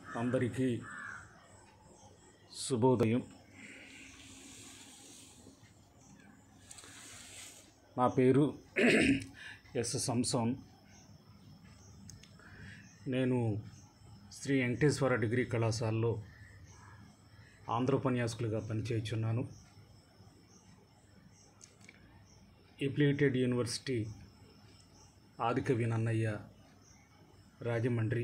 అందరికీ శుభోదయం నా పేరు ఎస్ సంసోన్ నేను శ్రీ వెంకటేశ్వర డిగ్రీ కళాశాలలో ఆంధ్రోపన్యాసకులుగా పనిచేయుచున్నాను affiliated university Adikavi Nannaya Rajahmundry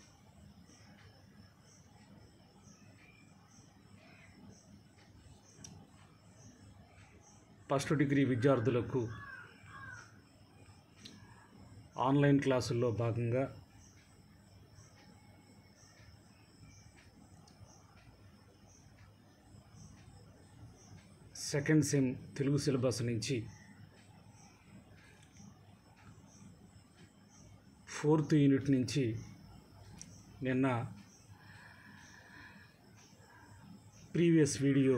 first degree విద్యార్థులకు ఆన్లైన్ క్లాసుల్లో భాగంగా సెకండ్ సెమ్ తెలుగు సిలబస్ నుంచి ఫోర్త్ యూనిట్ నుంచి నిన్న ప్రీవియస్ వీడియో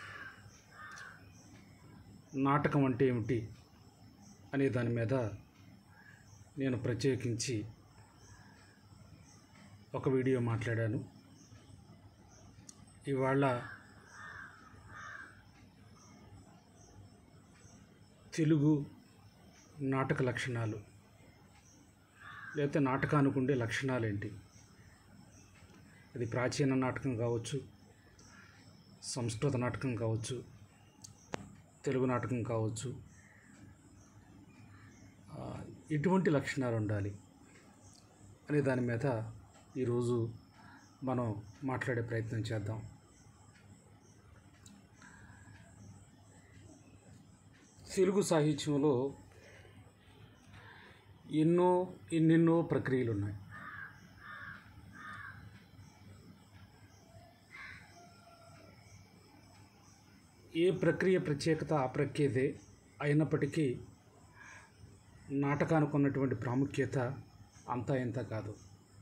నాటకం అంటే ఏమిటి అనే దాని మీద నేను ప్రత్యేకించి ఒక వీడియో మాట్లాడాను ఇవాళ తెలుగు నాటక లక్షణాలు లేకపోతే నాటకానికి ఉండే లక్షణాలు ఏంటి అది ప్రాచీన నాటకం కావచ్చు సంస్కృత నాటకం కావచ్చు తెలుగు నాటకం కావచ్చు ఆ, ఎటువంటి లక్షణాలు ఉండాలి అనే దాని మీద ఈరోజు మనం మాట్లాడే ప్రయత్నం చేద్దాం తెలుగు సాహిత్యంలో ఎన్నో ఎన్నెన్నో ప్రక్రియలు ఉన్నాయి ఏ ప్రక్రియ ప్రత్యేకత ఆ ప్రక్రియదే అయినప్పటికీ నాటకానికి ఉన్నటువంటి ప్రాముఖ్యత అంతా ఇంత కాదు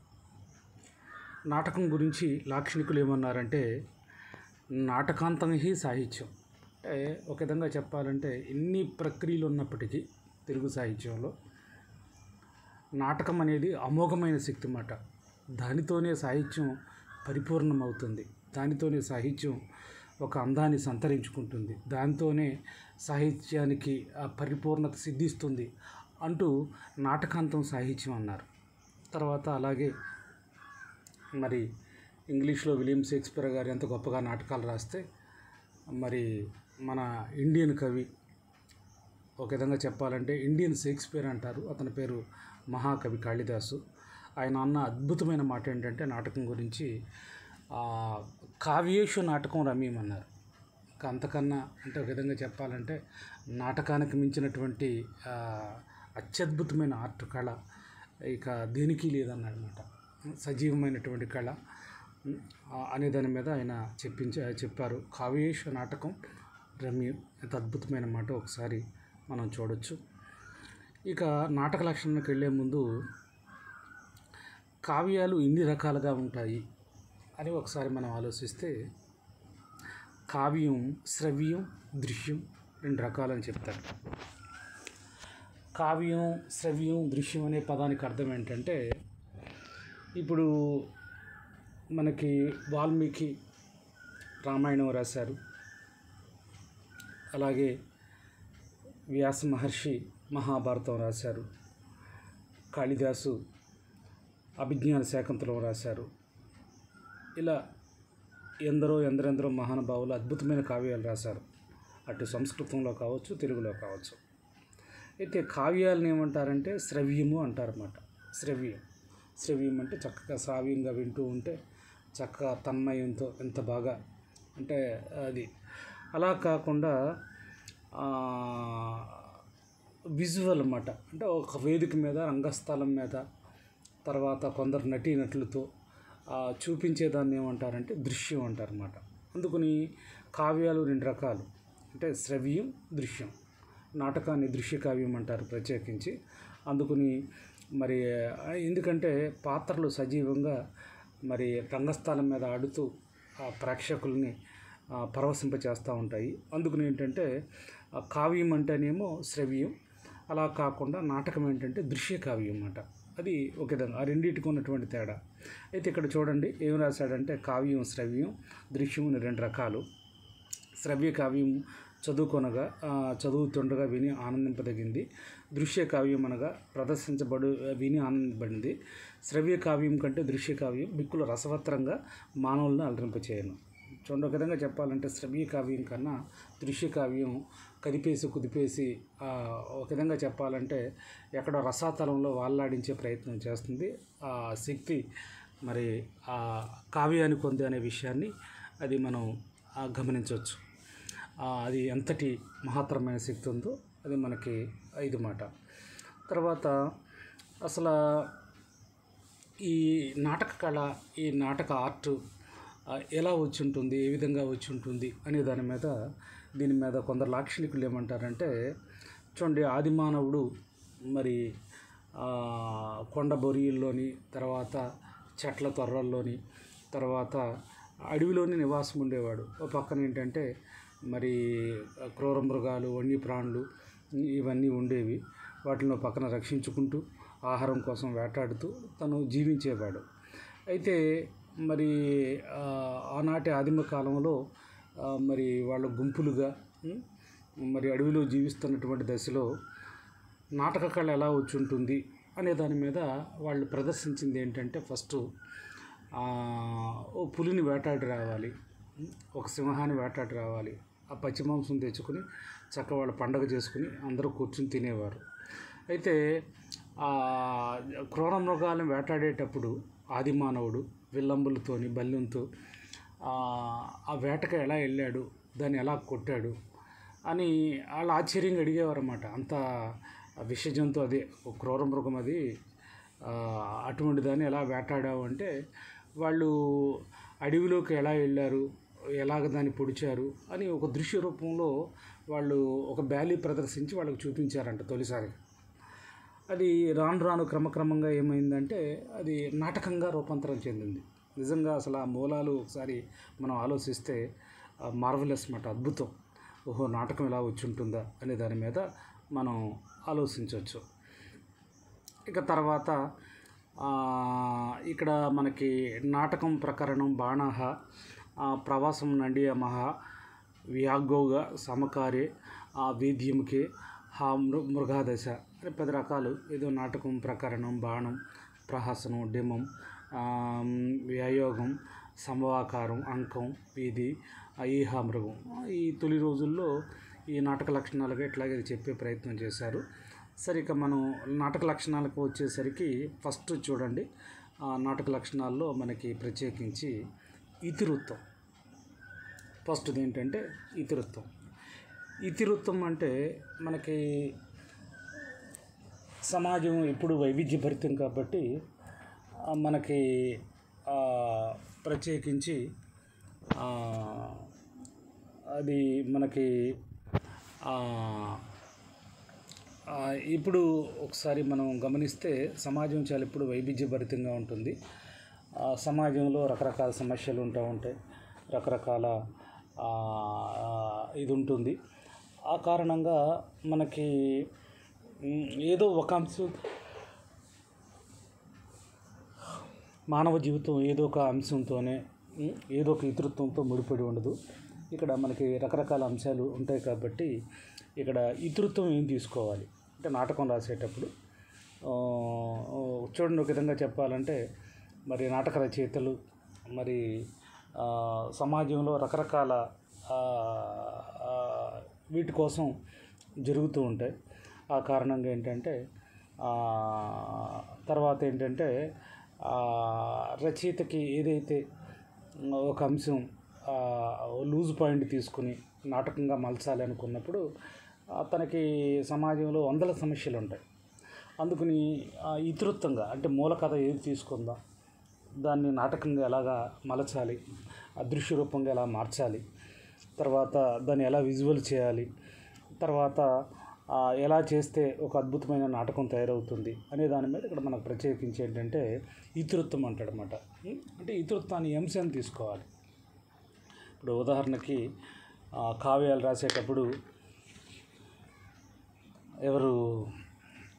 నాటకం గురించి లాక్షణికులు ఏమన్నారంటే నాటకాంతం హి సాహిత్యం అంటే ఒక విధంగా చెప్పాలంటే ఎన్ని ప్రక్రియలు ఉన్నప్పటికీ తెలుగు సాహిత్యంలో నాటకం అనేది అమోఘమైన శక్తి మాట దానితోనే సాహిత్యం పరిపూర్ణమవుతుంది దానితోనే సాహిత్యం ఒక అందాన్ని సంతరించుకుంటుంది దాంతోనే సాహిత్యానికి ఆ పరిపూర్ణత సిద్ధిస్తుంది అంటూ నాటకాంతం సాహిత్యం అన్నారు తర్వాత అలాగే మరి ఇంగ్లీష్లో విలియం షేక్స్పియర్ గారు ఎంత గొప్పగా నాటకాలు రాస్తే మరి మన ఇండియన్ కవి ఒక విధంగా చెప్పాలంటే ఇండియన్ షేక్స్పియర్ అంటారు అతని పేరు మహాకవి కాళిదాసు ఆయన అన్న అద్భుతమైన మాట ఏంటంటే నాటకం గురించి ఆ, కావ్యేషు నాటకం రమ్యమన్నారు ఇంకా అంతకన్నా అంటే ఒక విధంగా చెప్పాలంటే నాటకానికి మించినటువంటి ఆ, అత్యద్భుతమైన ఆర్ట్ కళ ఇక దేనికి లేదన్నమాట సజీవమైనటువంటి కళ ఆ, అనే దాని మీద ఆయన చెప్పించ చెప్పారు కావ్యేషు నాటకం రమ్యం ఎంత అద్భుతమైన మాట ఒకసారి మనం చూడొచ్చు ఇక నాటక లక్షణానికి వెళ్ళే ముందు కావ్యాలు ఎన్ని రకాలుగా ఉంటాయి అని ఒకసారి మనం ఆలోచిస్తే కావ్యం శ్రవ్యం దృశ్యం రెండు రకాలని చెప్తారు కావ్యం శ్రవ్యం దృశ్యం అనే పదానికి అర్థం ఏంటంటే ఇప్పుడు మనకి వాల్మీకి రామాయణం రాశారు అలాగే వ్యాస మహర్షి మహాభారతం రాశారు కాళిదాసు అభిజ్ఞాన శాకుంతలం రాశారు ఇలా ఎందరో ఎందరెందరో మహానుభావులు అద్భుతమైన కావ్యాలు రాశారు అటు సంస్కృతంలో కావచ్చు తెలుగులో కావచ్చు అయితే కావ్యాలను ఏమంటారంటే శ్రవ్యము అంటారన్నమాట శ్రవ్యం శ్రవ్యం అంటే చక్కగా శ్రావ్యంగా వింటూ ఉంటే చక్కగా తన్మయంతో ఎంత బాగా అంటే అది అలా కాకుండా విజువల్ అన్నమాట అంటే ఒక వేదిక మీద రంగస్థలం మీద తర్వాత కొందరు నటీనటులతో ఆ, చూపించేదాన్ని ఏమంటారంటే దృశ్యం అంటారన్నమాట అందుకని కావ్యాలు రెండు రకాలు అంటే శ్రవ్యం దృశ్యం నాటకాన్ని దృశ్య కావ్యం అంటారు ప్రత్యేకించి అందుకని మరి ఆ, ఎందుకంటే పాత్రలు సజీవంగా మరి రంగస్థలం మీద ఆడుతూ ఆ ప్రేక్షకుల్ని ఆ, పరవశింపచేస్తూ ఉంటాయి అందుకని ఏంటంటే ఆ కావ్యం అంటేనేమో శ్రవ్యం అలా కాకుండా నాటకం ఏంటంటే దృశ్య కావ్యం అన్నమాట అది ఒక విధంగా ఆ రెండింటికి ఉన్నటువంటి తేడా అయితే ఇక్కడ చూడండి ఏం రాశాడంటే కావ్యం శ్రవ్యం దృశ్యం అని రెండు రకాలు శ్రవ్య కావ్యం చదువుకొనగా ఆ, చదువుతుండగా విని ఆనందింపదగింది దృశ్య కావ్యం అనగా ప్రదర్శించబడు విని ఆనందింపబడింది శ్రవ్య కావ్యం కంటే దృశ్య కావ్యం మిక్కులు రసవత్రంగా మానవులను అలరింపచేయను చూడండి ఒక విధంగా చెప్పాలంటే శ్రవ్య కావ్యం కన్నా దృశ్య కావ్యం కదిపేసి కుదిపేసి ఆ, ఒక విధంగా చెప్పాలంటే ఎక్కడో రసాతలంలో వాళ్లాడించే ప్రయత్నం చేస్తుంది ఆ శక్తి మరి ఆ కావ్యానికి ఉంది అనే విషయాన్ని అది మనం ఆ, గమనించవచ్చు ఆ, అది ఎంతటి మహత్తరమైన శక్తి ఉందో అది మనకి ఇది మాట తర్వాత అసలు ఈ నాటక కళ ఈ నాటక ఆర్ట్ ఆ, ఎలా వచ్చి ఉంటుంది ఏ విధంగా వచ్చి ఉంటుంది అనే దాని మీద దీని మీద కొందరు లాక్షణికులు ఏమంటారంటే చూడండి ఆది మానవుడు మరి ఆ, కొండ బొరియల్లోని తర్వాత చెట్ల తొర్రల్లోని తర్వాత అడవిలోని నివాసం ఉండేవాడు ఓ పక్కన ఏంటంటే మరి క్రూర మృగాలు వన్యప్రాణులు ఇవన్నీ ఉండేవి వాటిని ఓ పక్కన రక్షించుకుంటూ ఆహారం కోసం వేటాడుతూ తను జీవించేవాడు అయితే మరి ఆ, ఆనాటి ఆదిమ కాలంలో ఆ, మరి వాళ్ళ గుంపులుగా ఉం, మరి అడవిలో జీవిస్తున్నటువంటి దశలో నాటక కళ ఎలా వచ్చి ఉంటుంది అనే దాని మీద వాళ్ళు ప్రదర్శించింది ఏంటంటే ఫస్ట్ ఆ, ఓ పులిని వేటాడి రావాలి ఉం, ఒక సింహాన్ని వేటాడి రావాలి ఆ పచ్చి మాంసం తెచ్చుకొని చక్క వాళ్ళు పండగ చేసుకుని అందరూ కూర్చుని తినేవారు అయితే ఆ క్రూర మృగాలను వేటాడేటప్పుడు ఆది మానవుడు విల్లంబులతోని బల్లెంతో ఆ ఆ వేటకు ఎలా వెళ్ళాడు దాన్ని ఎలా కొట్టాడు అని వాళ్ళు ఆశ్చర్యంగా అడిగేవారన్నమాట అంత విష జంతు అది ఒక క్రూర మృగం అది ఆ, అటువంటి దాన్ని ఎలా వేటాడావు అంటే వాళ్ళు అడవిలోకి ఎలా వెళ్ళారు ఎలాగ దాన్ని పొడిచారు అని ఒక దృశ్య రూపంలో వాళ్ళు ఒక బ్యాలీ ప్రదర్శించి వాళ్ళకి చూపించారంట తొలిసారి అది రాను రాను క్రమక్రమంగా ఏమైందంటే అది నాటకంగా రూపాంతరం చెందింది నిజంగా అసలు ఆ మూలాలు ఒకసారి మనం ఆలోచిస్తే మార్వలెస్ మాట అద్భుతం ఓహో నాటకం ఎలా వచ్చి ఉంటుందా అనే దాని మీద మనం ఆలోచించవచ్చు ఇక తర్వాత ఆ, ఇక్కడ మనకి నాటకం ప్రకరణం బాణాహ ఆ, ప్రవాసం నండి మహ వ్యాగోగ సమకారే ఆ వేద్యముకే హా మృ మృగాదశ అని పది రకాలు ఏదో నాటకం ప్రకరణం బాణం ప్రహసనం డిమం ఆ, వ్యాయోగం సమవాకారం అంకం వీధి ఈహా మృగం ఈ తొలి రోజుల్లో ఈ నాటక లక్షణాలుగా ఇట్లాగే చెప్పే ప్రయత్నం చేశారు సరే ఇక మనం నాటక లక్షణాలకు వచ్చేసరికి ఫస్ట్ చూడండి ఆ నాటక లక్షణాల్లో మనకి ప్రత్యేకించి ఇతివృత్తం ఫస్ట్ ఏంటంటే ఇతివృత్తం ఇతివృత్తం అంటే మనకి సమాజం ఎప్పుడు వైవిధ్యభరితం కాబట్టి ఆ, మనకి ఆ, ప్రత్యేకించి ఆ, అది మనకి ఆ, ఆ, ఇప్పుడు ఒకసారి మనం గమనిస్తే సమాజం చాలా ఇప్పుడు వైవిధ్యభరితంగా ఉంటుంది ఆ, సమాజంలో రకరకాల సమస్యలు ఉంటూ ఉంటాయి రకరకాల ఆ, ఇది ఉంటుంది ఆ కారణంగా మనకి మ్, ఏదో ఒక అంశం మానవ జీవితం ఏదో ఒక అంశంతోనే ఉం, ఏదో ఒక ఇతృత్వంతో ముడిపడి ఉండదు ఇక్కడ మనకి రకరకాల అంశాలు ఉంటాయి కాబట్టి ఇక్కడ ఇతృత్వం ఏం తీసుకోవాలి అంటే నాటకం రాసేటప్పుడు ఆ, చూడండి ఒక విధంగా చెప్పాలంటే మరి నాటక రచయితలు మరి ఆ, సమాజంలో రకరకాల ఆ, ఆ, వీటి కోసం జరుగుతూ ఉంటాయి ఆ కారణంగా ఏంటంటే ఆ, తర్వాత ఏంటంటే ఆ, రచయితకి ఏదైతే ఒక అంశం ఆ, లూజ్ పాయింట్ తీసుకుని నాటకంగా మలచాలి అనుకున్నప్పుడు అతనికి సమాజంలో వందల సమస్యలు ఉంటాయి అందుకని ఆ, ఇతృత్వంగా అంటే మూల కథ ఏది తీసుకుందాం దాన్ని నాటకంగా ఎలాగా మలచాలి అదృశ్య రూపంగా ఎలా మార్చాలి తర్వాత దాన్ని ఎలా విజువల్ చేయాలి తర్వాత ఆ, ఎలా చేస్తే ఒక అద్భుతమైన నాటకం తయారవుతుంది అనే దాని మీద ఇక్కడ మనకు ప్రత్యేకించి ఏంటంటే ఇతృత్వం అంటాడనమాట అంటే ఇతృత్వాన్ని అంశాన్ని తీసుకోవాలి ఇప్పుడు ఉదాహరణకి ఆ, కావ్యాలు రాసేటప్పుడు ఎవరు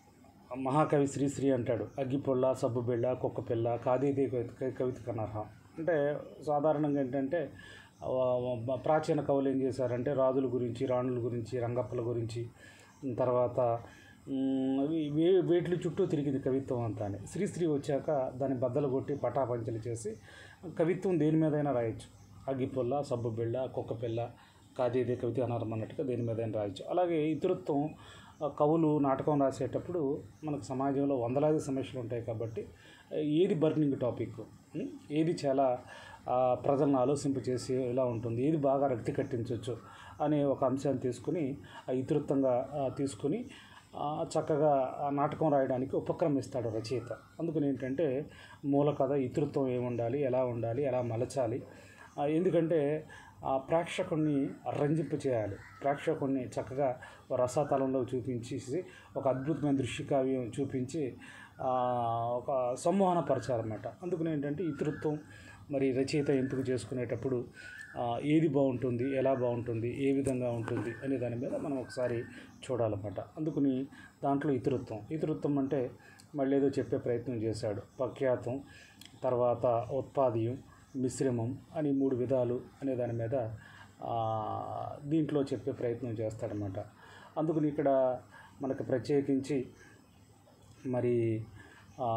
మహాకవి శ్రీశ్రీ అంటాడు అగ్గిపొల్ల సబ్బుబిళ్ళ కుక్కపిల్ల కాదేది కవి- కవితకు అనర్హం అంటే సాధారణంగా ఏంటంటే ఆ, ప్రాచీన కవులు ఏం చేశారంటే రాజుల గురించి రాణుల గురించి రంగప్పల గురించి తర్వాత మ్, వీ- వే వేట్ల చుట్టూ తిరిగింది కవిత్వం అంతా అని శ్రీశ్రీ వచ్చాక దాన్ని బద్దలు కొట్టి పటాపంచలు చేసి కవిత్వం దేని మీదైనా రాయొచ్చు అగ్గిపుల్ల సబ్బుబిళ్ళ కుక్కపిల్ల కాదేదే కవిత అనర్హం అన్నట్టుగా దేని మీదైనా రాయొచ్చు అలాగే ఇతరత్వం ఆ, కవులు నాటకం రాసేటప్పుడు మనకు సమాజంలో వందలాది సమస్యలు ఉంటాయి కాబట్టి ఏది బర్నింగ్ టాపిక్ ఉం? ఏది చాలా ఆ, ప్రజలను ఆలోచింపచేసి ఇలా ఉంటుంది ఏది బాగా రక్తి కట్టించవచ్చు అనే ఒక అంశాన్ని తీసుకుని ఆ ఇతృత్వంగా ఆ, తీసుకుని ఆ, చక్కగా ఆ నాటకం రాయడానికి ఉపక్రమిస్తాడు రచయిత అందుకని ఏంటంటే మూల కథ ఇతృత్వం ఏముండాలి ఎలా ఉండాలి ఎలా మలచాలి ఆ, ఎందుకంటే ఆ ప్రేక్షకుడిని రంజింప చేయాలి ప్రేక్షకుడిని చక్కగా ఓ రసాతలంలో చూపించేసి ఒక అద్భుతమైన దృశ్య కావ్యం చూపించి ఆ, ఒక సంమోహనపరచాలన్నమాట అందుకని ఏంటంటే ఇతృత్వం మరి రచయిత ఎంపిక చేసుకునేటప్పుడు ఆ, ఏది బాగుంటుంది ఎలా బాగుంటుంది ఏ విధంగా ఉంటుంది అనే దాని మీద మనం ఒకసారి చూడాలన్నమాట అందుకని దాంట్లో ఇతరుత్వం ఇతరుత్వం అంటే మళ్ళీ ఏదో చెప్పే ప్రయత్నం చేశాడు ప్రఖ్యాతం తర్వాత ఉత్పాదీయం మిశ్రమం అని మూడు విధాలు అనే దాని మీద ఆ, దీంట్లో చెప్పే ప్రయత్నం చేస్తాడనమాట అందుకని ఇక్కడ మనకు ప్రత్యేకించి మరి ఆ,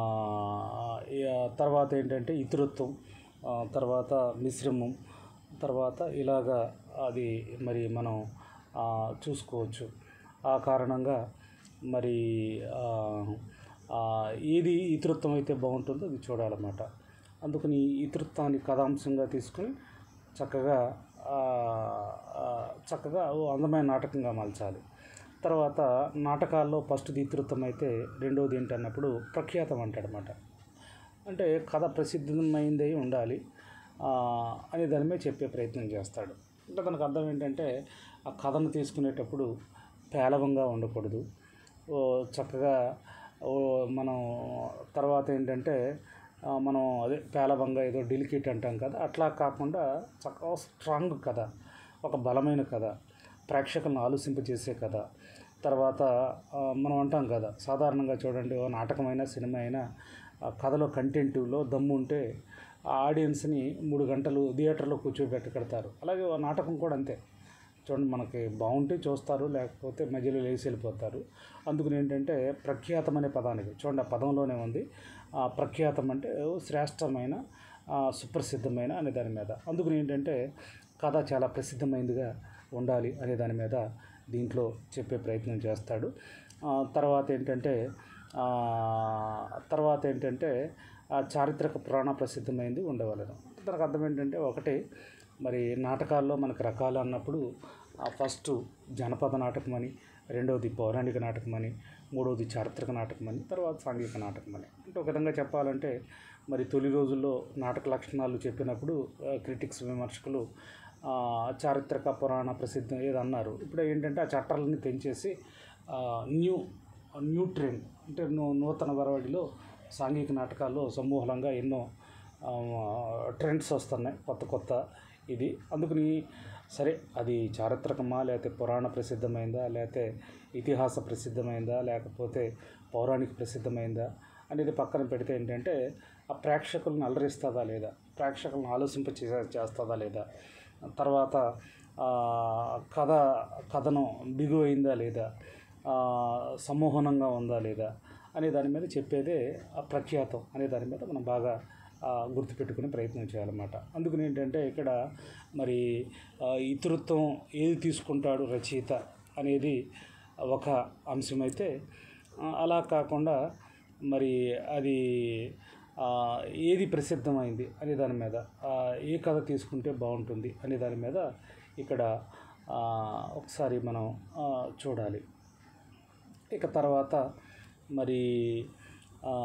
ఈ తర్వాత ఏంటంటే ఇతరత్వం ఆ, తర్వాత మిశ్రమం తర్వాత ఇలాగా అది మరి మనం ఆ, చూసుకోవచ్చు ఆ కారణంగా మరి ఆ, ఆ, ఏది ఇతరత్వం అయితే బాగుంటుందో అది చూడాలన్నమాట అందుకని ఇతరత్వాన్ని కథాంశంగా తీసుకుని చక్కగా ఆ, ఆ, చక్కగా ఓ అందమైన నాటకంగా మలచాలి తర్వాత నాటకాల్లో ఫస్ట్ ఇతృత్వం అయితే రెండోది ఏంటన్నప్పుడు ప్రఖ్యాతం అంటాడనమాట అంటే కథ ప్రసిద్ధమైంది అయి ఉండాలి ఆ, అనే దాని మీద చెప్పే ప్రయత్నం చేస్తాడు అంటే దానికి అర్థం ఏంటంటే ఆ కథను తీసుకునేటప్పుడు పేలవంగా ఉండకూడదు ఓ చక్కగా ఓ మనం తర్వాత ఏంటంటే ఆ, మనం అదే పేలవంగా ఏదో డెలికేట్ అంటాం కదా అట్లా కాకుండా చక్కగా స్ట్రాంగ్ కథ ఒక బలమైన కథ ప్రేక్షకులను ఆలోచింపజేసే కథ తర్వాత ఆ, మనం అంటాం కదా సాధారణంగా చూడండి ఓ నాటకమైన సినిమా అయినా ఆ కథలో కంటెంట్లో దమ్ము ఉంటే ఆ ఆడియన్స్ని మూడు గంటలు థియేటర్లో కూర్చోబెట్టి కడతారు అలాగే ఓ నాటకం కూడా అంతే చూడండి మనకి బాగుంటే చూస్తారు లేకపోతే మధ్యలో లేచి వెళ్ళిపోతారు అందుకని ఏంటంటే ప్రఖ్యాతం అనే పదానికి చూడండి ఆ పదంలోనే ఉంది ఆ ప్రఖ్యాతం అంటే శ్రేష్టమైన ఆ, సుప్రసిద్ధమైన అనే దాని మీద అందుకని ఏంటంటే కథ చాలా ప్రసిద్ధమైనదిగా ఉండాలి అనే దాని మీద దీంట్లో చెప్పే ప్రయత్నం చేస్తాడు ఆ, తర్వాత ఏంటంటే ఆ, తర్వాత ఏంటంటే ఆ చారిత్రక పురాణ ప్రసిద్ధమైంది ఉండవలను దానికి అర్థం ఏంటంటే ఒకటి మరి నాటకాల్లో మనకు రకాలు అన్నప్పుడు ఆ ఫస్ట్ జనపద నాటకం అని రెండవది పౌరాణిక నాటకం అని మూడవది చారిత్రక నాటకం అని తర్వాత సాంఘిక నాటకం అని అంటే ఒక విధంగా చెప్పాలంటే మరి తొలి రోజుల్లో నాటక లక్షణాలు చెప్పినప్పుడు క్రిటిక్స్ విమర్శకులు ఆ, చారిత్రక పురాణ ప్రసిద్ధం ఏదో అన్నారు ఇప్పుడు ఏంటంటే ఆ చట్టాలని తెంచేసి ఆ, న్యూ న్యూ ట్రెండ్ అంటే నూ- నూతన వరవడిలో సాంఘిక నాటకాల్లో సమూలంగా ఎన్నో ఆ, ట్రెండ్స్ వస్తున్నాయి కొత్త కొత్త ఇది అందుకని సరే అది చారిత్రకమా లేకపోతే పురాణ ప్రసిద్ధమైందా లేకపోతే ఇతిహాస ప్రసిద్ధమైందా లేకపోతే పౌరాణిక ప్రసిద్ధమైందా అనేది పక్కన పెడితే ఏంటంటే ఆ ప్రేక్షకులను అలరిస్తుందా లేదా ప్రేక్షకులను ఆలోచింప చే- చేస్తుందా లేదా తర్వాత ఆ, కథ కథనం బిగువైందా లేదా ఆ, సమ్మోహనంగా ఉందా లేదా అనే దాని మీద చెప్పేదే ఆ ప్రఖ్యాతం అనే దాని మీద మనం బాగా ఆ, గుర్తుపెట్టుకునే ప్రయత్నం చేయాలన్నమాట అందుకని ఏంటంటే ఇక్కడ మరి ఆ, ఇతరత్వం ఏది తీసుకుంటాడు రచయిత అనేది ఒక అంశమైతే ఆ, అలా కాకుండా మరి అది ఆ, ఏది ప్రసిద్ధమైంది అనే దాని మీద ఆ, ఏ కథ తీసుకుంటే బాగుంటుంది అనే దాని మీద ఇక్కడ ఆ, ఒకసారి మనం ఆ, చూడాలి ఇక తర్వాత మరి ఆ,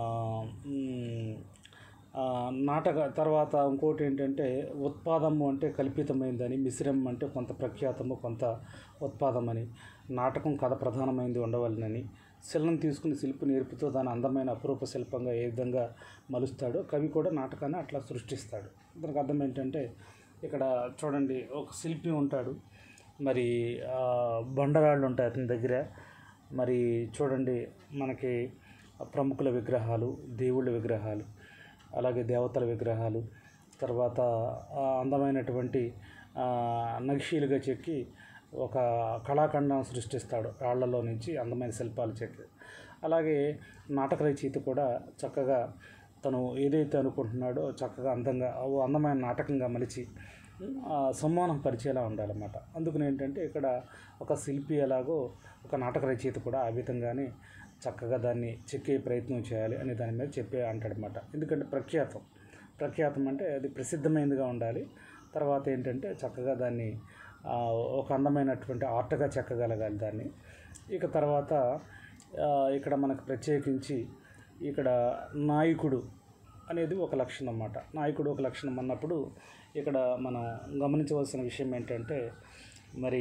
మ్, ఆ, నాటక తర్వాత ఇంకోటి ఏంటంటే ఉత్పాదము అంటే కల్పితమైందని మిశ్రమం అంటే కొంత ప్రఖ్యాతము కొంత ఉత్పాదమని నాటకం కథ ప్రధానమైంది ఉండవలనని శిలను తీసుకుని శిల్పి నేర్పుతో దాని అందమైన అపురూప శిల్పంగా ఏ విధంగా మలుస్తాడో కవి కూడా నాటకాన్ని అట్లా సృష్టిస్తాడు దానికి అర్థం ఏంటంటే ఇక్కడ చూడండి ఒక శిల్పి ఉంటాడు మరి ఆ, బండరాళ్ళు ఉంటాయి అతని దగ్గర మరి చూడండి మనకి ప్రముఖుల విగ్రహాలు దేవుళ్ళ విగ్రహాలు అలాగే దేవతల విగ్రహాలు తర్వాత ఆ అందమైనటువంటి ఆ, నగిషీలుగా చెక్కి ఒక కళాఖండం సృష్టిస్తాడు రాళ్లలో నుంచి అందమైన శిల్పాలు చెక్కి అలాగే నాటక రచయిత కూడా చక్కగా తను ఏదైతే అనుకుంటున్నాడో చక్కగా అందంగా ఓ అందమైన నాటకంగా మలిచి ఆ, సమ్మానం పరిచేలా ఉండాలన్నమాట అందుకని ఏంటంటే ఇక్కడ ఒక శిల్పి ఎలాగో ఒక నాటక రచయిత కూడా ఆ విధంగానే చక్కగా దాన్ని చెక్కే ప్రయత్నం చేయాలి అనే దాని మీద చెప్పే అంటాడనమాట ఎందుకంటే ప్రఖ్యాతం ప్రఖ్యాతం అంటే అది ప్రసిద్ధమైనదిగా ఉండాలి తర్వాత ఏంటంటే చక్కగా దాన్ని ఆ, ఒక అందమైనటువంటి ఆర్ట్గా చెక్కగలగాలి దాన్ని ఇక తర్వాత ఆ, ఇక్కడ మనకు ప్రత్యేకించి ఇక్కడ నాయకుడు అనేది ఒక లక్షణం అన్నమాట నాయకుడు ఒక లక్షణం అన్నప్పుడు ఇక్కడ మనం గమనించవలసిన విషయం ఏంటంటే మరి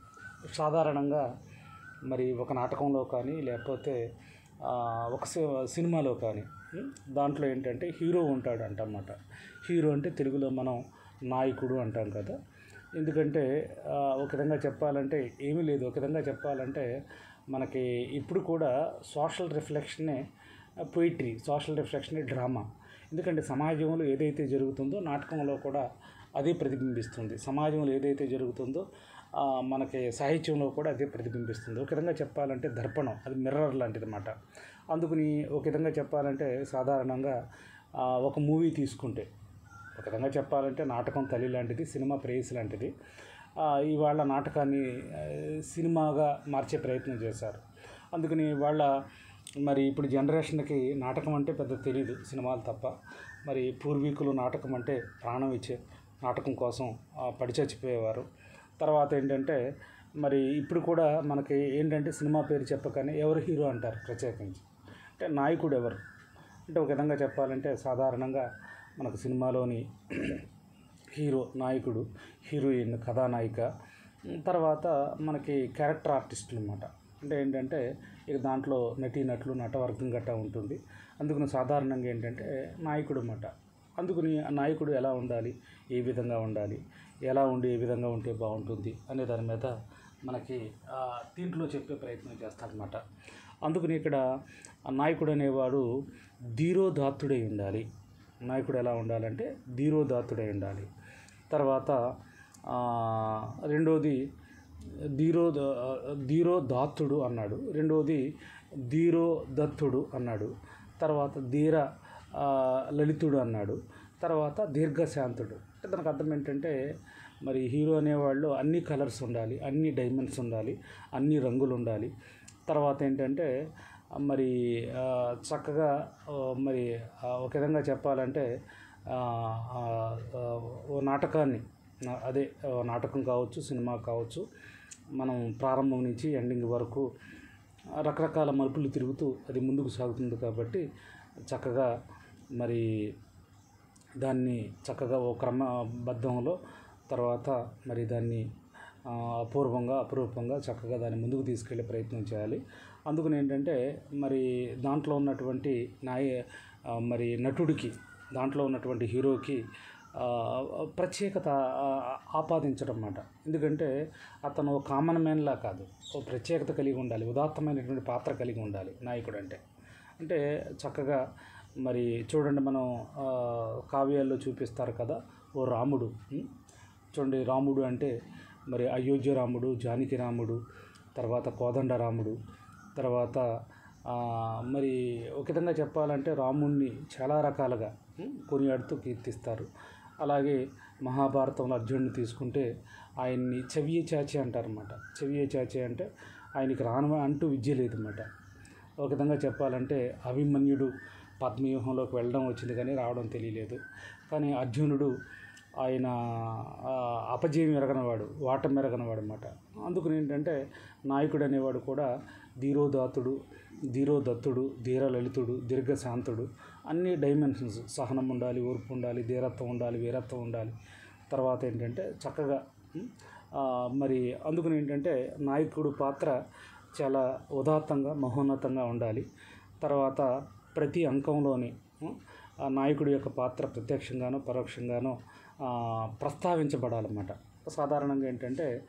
సాధారణంగా మరి ఒక నాటకంలో కానీ లేకపోతే ఆ, ఒక సి- సినిమాలో కానీ ఉం, దాంట్లో ఏంటంటే హీరో ఉంటాడు అంటన్నమాట హీరో అంటే తెలుగులో మనం నాయకుడు అంటాం కదా ఎందుకంటే ఆ, ఒక విధంగా చెప్పాలంటే ఏమీ లేదు ఒక విధంగా చెప్పాలంటే మనకి ఇప్పుడు కూడా సోషల్ రిఫ్లెక్షనే పోయిట్రీ సోషల్ రిఫ్లెక్షనే డ్రామా ఎందుకంటే సమాజంలో ఏదైతే జరుగుతుందో నాటకంలో కూడా అదే ప్రతిబింబిస్తుంది సమాజంలో ఏదైతే జరుగుతుందో ఆ, మనకి సాహిత్యంలో కూడా అదే ప్రతిబింబిస్తుంది ఒక విధంగా చెప్పాలంటే దర్పణం అది మిర్రర్ లాంటిది అన్నమాట అందుకని ఒక విధంగా చెప్పాలంటే సాధారణంగా ఆ, ఒక మూవీ తీసుకుంటే ఒక విధంగా చెప్పాలంటే నాటకం తల్లి లాంటిది సినిమా ప్రేయస్ లాంటిది ఆ, ఇవాళ నాటకాన్ని ఆ, సినిమాగా మార్చే ప్రయత్నం చేశారు అందుకని వాళ్ళ మరి ఇప్పుడు జనరేషన్కి నాటకం అంటే పెద్ద తెలియదు సినిమాలు తప్ప మరి పూర్వీకులు నాటకం అంటే ప్రాణం ఇచ్చే నాటకం కోసం ఆ, పడి చచ్చిపోయేవారు తర్వాత ఏంటంటే మరి ఇప్పుడు కూడా మనకి ఏంటంటే సినిమా పేరు చెప్పగానే ఎవరు హీరో అంటారు ప్రత్యేకించి అంటే నాయకుడు ఎవరు అంటే ఒక విధంగా చెప్పాలంటే సాధారణంగా మనకు సినిమాలోని హీరో నాయకుడు హీరోయిన్ కథానాయిక ఉమ్, తర్వాత మనకి క్యారెక్టర్ ఆర్టిస్టులు అనమాట అంటే ఏంటంటే ఇక దాంట్లో నటీనటులు నటవర్గం గట్టా ఉంటుంది అందుకని సాధారణంగా ఏంటంటే నాయకుడు అన్నమాట అందుకని ఆ నాయకుడు ఎలా ఉండాలి ఏ విధంగా ఉండాలి ఎలా ఉండి ఏ విధంగా ఉంటే బాగుంటుంది అనే దాని మీద మనకి ఆ, దీంట్లో చెప్పే ప్రయత్నం చేస్తారనమాట అందుకని ఇక్కడ ఆ నాయకుడు అనేవాడు ధీరోదాత్తుడై ఉండాలి నాయకుడు ఎలా ఉండాలంటే ధీరోదాత్తుడై ఉండాలి తర్వాత ఆ, రెండోది ధీరో ధీరో దాత్తుడు అన్నాడు రెండోది ధీరో దత్తుడు అన్నాడు తర్వాత ధీర ఆ, లలితుడు అన్నాడు తర్వాత దీర్ఘశాంతుడు అంటే దానికి అర్థం ఏంటంటే మరి హీరో అనేవాళ్ళు అన్ని కలర్స్ ఉండాలి అన్ని డైమండ్స్ ఉండాలి అన్ని రంగులు ఉండాలి తర్వాత ఏంటంటే ఆ, మరి ఆ, చక్కగా ఆ, మరి ఆ, ఒక విధంగా చెప్పాలంటే ఆ, ఆ, ఆ, ఓ నాటకాన్ని నా- అదే ఓ నాటకం కావచ్చు సినిమా కావచ్చు మనం ప్రారంభం నుంచి ఎండింగ్ వరకు రకరకాల మలుపులు తిరుగుతూ అది ముందుకు సాగుతుంది కాబట్టి చక్కగా మరి దాన్ని చక్కగా ఓ క్రమబద్ధంలో తర్వాత మరి దాన్ని ఆ, అపూర్వంగా అపురూపంగా చక్కగా దాన్ని ముందుకు తీసుకెళ్ళే ప్రయత్నం చేయాలి అందుకని ఏంటంటే మరి దాంట్లో ఉన్నటువంటి నాయ ఆ, మరి నటుడికి దాంట్లో ఉన్నటువంటి హీరోకి ఆ, ప్రత్యేకత ఆ, ఆపాదించడం అన్నమాట ఎందుకంటే అతను కామన్ మ్యాన్లా కాదు ఓ ప్రత్యేకత కలిగి ఉండాలి ఉదాత్తమైనటువంటి పాత్ర కలిగి ఉండాలి నాయకుడు అంటే అంటే చక్కగా మరి చూడండి మనం ఆ, కావ్యాల్లో చూపిస్తారు కదా ఓ రాముడు ఉం? చూడండి రాముడు అంటే మరి అయోధ్య రాముడు జానకి రాముడు తర్వాత కోదండ రాముడు తర్వాత ఆ, మరి ఒక విధంగా చెప్పాలంటే రాముణ్ణి చాలా రకాలుగా ఉం, కొనియాడుతూ కీర్తిస్తారు అలాగే మహాభారతంలో అర్జునుడిని తీసుకుంటే ఆయన్ని చెవియ చాచి అంటారన్నమాట చెవియ చాచి అంటే ఆయనకి రాను అంటూ విద్య లేదన్నమాట ఒక విధంగా చెప్పాలంటే అభిమన్యుడు పద్మవ్యూహంలోకి వెళ్ళడం వచ్చింది కానీ రావడం తెలియలేదు కానీ అర్జునుడు ఆయన ఆ, అపజయం ఎరగనవాడు వాటం ఎరగనవాడు అనమాట అందుకని ఏంటంటే నాయకుడు అనేవాడు కూడా ధీరోదాతుడు ధీరోదత్తుడు ధీరలలితుడు దీర్ఘశాంతుడు అన్ని డైమెన్షన్స్ సహనం ఉండాలి ఓర్పు ఉండాలి ధీరత్వం ఉండాలి వీరత్వం ఉండాలి తర్వాత ఏంటంటే చక్కగా ఉం, ఆ, మరి అందుకని ఏంటంటే నాయకుడు పాత్ర చాలా ఉదాత్తంగా మహోన్నతంగా ఉండాలి తర్వాత ప్రతి అంకంలోని ఉం, ఆ నాయకుడి యొక్క పాత్ర ప్రత్యక్షంగానో పరోక్షంగానో ఆ, ప్రస్తావించబడాలన్నమాట సాధారణంగా ఏంటంటే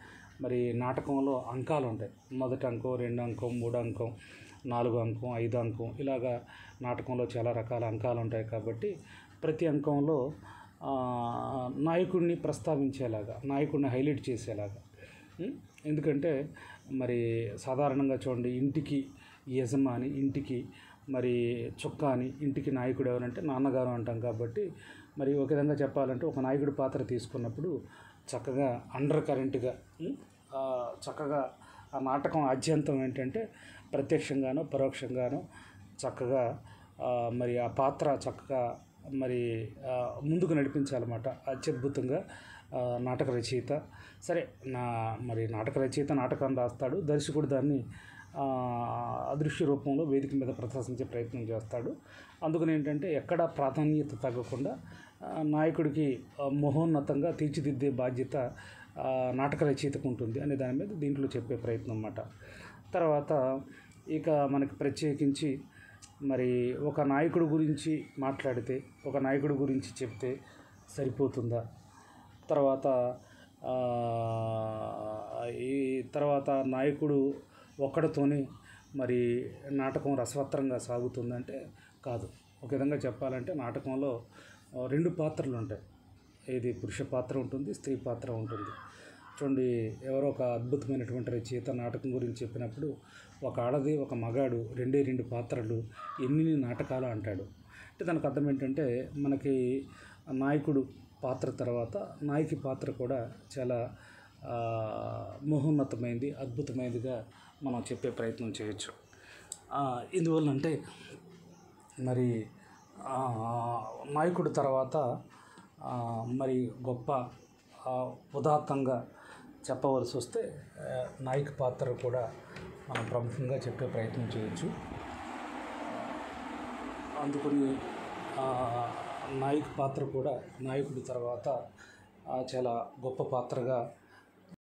మరి నాటకంలో అంకాలు ఉంటాయి మొదటి అంకం రెండు అంకం మూడు అంకం నాలుగు అంకం ఐదు అంకం ఇలాగా నాటకంలో చాలా రకాల అంకాలు ఉంటాయి కాబట్టి ప్రతి అంకంలో ఆ, నాయకుడిని ప్రస్తావించేలాగా నాయకుడిని హైలైట్ చేసేలాగా ఉం? ఎందుకంటే మరి సాధారణంగా చూడండి ఇంటికి యజమాని ఇంటికి మరి చొక్కాని ఇంటికి నాయకుడు ఎవరంటే నాన్నగారు అంటాం కాబట్టి మరి ఒక విధంగా చెప్పాలంటే ఒక నాయకుడి పాత్ర తీసుకున్నప్పుడు చక్కగా అండర్ కరెంట్గా ఉం? ఆ, చక్కగా ఆ నాటకం ఆద్యంతం ఏంటంటే ప్రత్యక్షంగానో పరోక్షంగానో చక్కగా ఆ, మరి ఆ పాత్ర చక్కగా మరి ఆ, ముందుకు నడిపించాలన్నమాట అత్యద్భుతంగా ఆ, నాటక రచయిత సరే నా మరి నాటక రచయిత నాటకాన్ని రాస్తాడు దర్శకుడు దాన్ని ఆ, అదృశ్య రూపంలో వేదిక మీద ప్రదర్శించే ప్రయత్నం చేస్తాడు అందుకని ఏంటంటే ఎక్కడ ప్రాధాన్యత తగ్గకుండా ఆ, నాయకుడికి ఆ, మహోన్నతంగా తీర్చిదిద్దే బాధ్యత ఆ, నాటక రచయితకు ఉంటుంది అనే దాని మీద దీంట్లో చెప్పే ప్రయత్నం అన్నమాట తర్వాత ఇక మనకి ప్రత్యేకించి మరి ఒక నాయకుడు గురించి మాట్లాడితే ఒక నాయకుడు గురించి చెప్తే సరిపోతుందా తర్వాత ఆ, ఈ తర్వాత నాయకుడు ఒక్కడితోనే మరి నాటకం రసవత్తరంగా సాగుతుందంటే కాదు ఒక విధంగా చెప్పాలంటే నాటకంలో ఆ, రెండు పాత్రలు ఉంటాయి ఇది పురుష పాత్ర ఉంటుంది స్త్రీ పాత్ర ఉంటుంది చూడండి ఎవరో ఒక అద్భుతమైనటువంటి రచయిత నాటకం గురించి చెప్పినప్పుడు ఒక ఆడది ఒక మగాడు రెండే రెండు పాత్రలు ఎన్ని నాటకాలు అంటాడు అంటే దానికి అర్థం ఏంటంటే మనకి నాయకుడు పాత్ర తర్వాత నాయకి పాత్ర కూడా చాలా ఆ, మహోన్నతమైంది అద్భుతమైనదిగా మనం చెప్పే ప్రయత్నం చేయొచ్చు ఆ, ఎందువల్ల అంటే మరి ఆ, నాయకుడు తర్వాత ఆ, మరి గొప్ప ఆ, ఉదాత్తంగా చెప్పవలసి వస్తే ఆ, నాయక పాత్ర కూడా మనం ప్రముఖంగా చెప్పే ప్రయత్నం చేయొచ్చు అందుకని ఆ, నాయక పాత్ర కూడా నాయకుడి తర్వాత ఆ, చాలా గొప్ప పాత్రగా